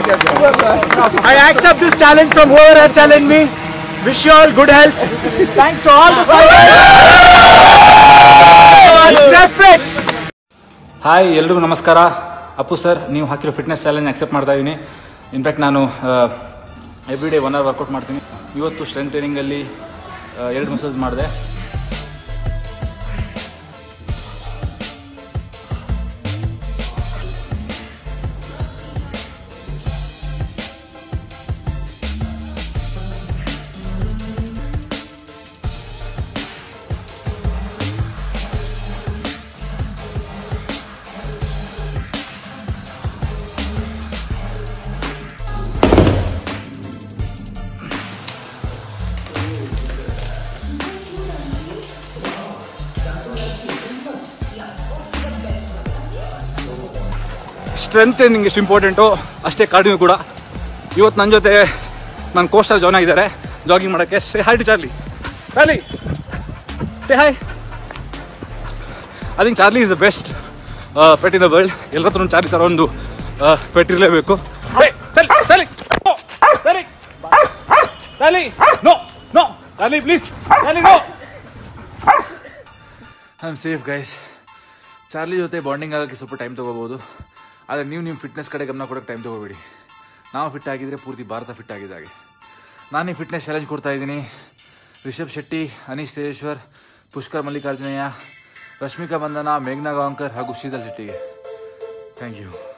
I accept this challenge from whoever has challenged me. Wish you all good health. Thanks to all the fighters. Step fit. Hi ಎಲ್ರಿಗೂ ನಮಸ್ಕಾರ Appu sir ನೀವು ಹಾಕಿರೋ fitness challenge accept ಮಾಡ್ತಾ ಇದ್ದೀನಿ in fact ನಾನು every day one hour workout ಮಾಡ್ತೀನಿ ಇವತ್ತು strength ಟ್ರೈನಿಂಗಲ್ಲಿ ಎರಡು ಮಸಲ್ಸ್ ಮಾಡಿದೆ ಸ್ಟ್ರೆಂತ್ ಟ್ರೈನಿಂಗ್ ಎಷ್ಟು ಇಂಪಾರ್ಟೆಂಟು ಅಷ್ಟೇ ಕಾರ್ಡಿನೂ ಕೂಡ ಇವತ್ತು ನನ್ನ ಜೊತೆ ನನ್ನ ಕೋಸ್ಟರ್ ಜಾಯ್ನ್ ಆಗಿದ್ದಾರೆ ಜಾಗಿಂಗ್ ಮಾಡೋಕ್ಕೆ say hi to Charlie Charlie say hi I think Charlie is the best pet in the world ಎಲ್ಲರ ಹತ್ರ ಒಂದು ಚಾರ್ಲಿ ಥರ ಒಂದು ಪೆಟ್ ಇರಲೇಬೇಕು Charlie Charlie Charlie no no Charlie please Charlie no I am safe guys Charlie ಜೊತೆ bonding ಆಗೋಕ್ಕೆ ಸ್ವಲ್ಪ time ತೊಗೋಬೋದು ಆದರೆ ನೀವು ನಿಮ್ಮ ಫಿಟ್ನೆಸ್ ಕಡೆ ಗಮನ ಕೊಡೋಕ್ಕೆ ಟೈಮ್ ತೊಗೋಬೇಡಿ ನಾವು ಫಿಟ್ ಆಗಿದ್ರೆ ಪೂರ್ತಿ ಭಾರತ ಫಿಟ್ ಆಗಿದ್ದಾಗೆ ನಾನು ಈ ಫಿಟ್ನೆಸ್ ಚಾಲೆಂಜ್ ಕೊಡ್ತಾ ಇದ್ದೀನಿ ರಿಷಬ್ ಶೆಟ್ಟಿ ಅನೀಶ್ ತೇಜೇಶ್ವರ್ ಪುಷ್ಕರ್ ಮಲ್ಲಿಕಾರ್ಜುನಯ್ಯ ರಶ್ಮಿಕಾ ಬಂಧನ ಮೇಘನಾ ಗಾಂವ್ಕರ್ ಹಾಗೂ ಶೀತಲ್ ಶೆಟ್ಟಿಗೆ ಥ್ಯಾಂಕ್ ಯು